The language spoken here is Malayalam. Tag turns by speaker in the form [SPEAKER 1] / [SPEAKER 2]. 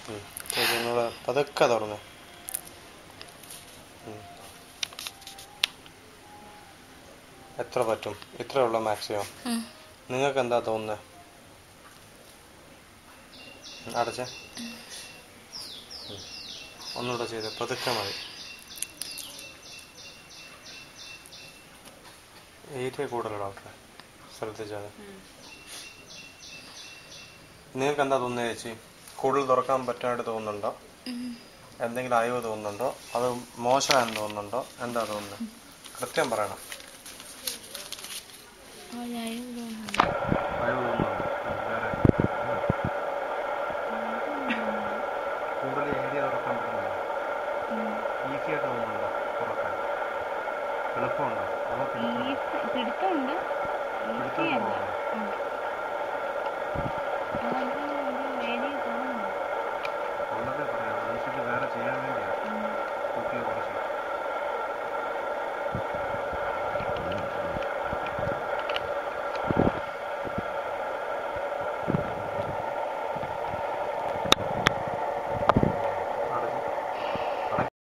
[SPEAKER 1] ഉം. ചേച്ചി ഒന്നുകൂടെ പതുക്കെ തുറന്നു എത്ര പറ്റും ഇത്രയുള്ള മാക്സിമം
[SPEAKER 2] ഉം.
[SPEAKER 1] നിങ്ങൾക്ക് എന്താ തോന്നുന്നത് അടച്ചേ ഉം. ഒന്നുകൂടെ ചെയ്ത് പതുക്കെ മതി ഏരിയ കൂടുതൽ ഡോക്ടറെ ശ്രദ്ധിച്ചാൽ നിങ്ങൾക്ക് എന്താ തോന്നുന്നത് ചേച്ചി കൂടുതൽ തുറക്കാൻ പറ്റാനായിട്ട് തോന്നുന്നുണ്ടോ
[SPEAKER 2] ഉം.
[SPEAKER 1] എന്തെങ്കിലും അയവ് തോന്നുന്നുണ്ടോ അത് മോശമായെന്ന് തോന്നുന്നുണ്ടോ എന്താ തോന്നുന്നത് കൃത്യം പറയണം
[SPEAKER 2] ആ ഞാൻ തോന്നുന്നു
[SPEAKER 1] അയവ് തോന്നുന്നുണ്ടോ ഉം, വേറെ കൂടുതൽ ഏരിയ തുറക്കാൻ പറ്റുന്നുണ്ടോ ഈസി ആയിട്ട് തോന്നുന്നുണ്ടോ തുറക്കാൻ എളുപ്പമുണ്ടോ അതോ പിടിച്ചുണ്ടോ?
[SPEAKER 2] പിടുത്തമുണ്ട്
[SPEAKER 1] പിടുത്തം
[SPEAKER 2] ഈസിയല്ല
[SPEAKER 1] കുറവാണോ?
[SPEAKER 2] ഉം. അത്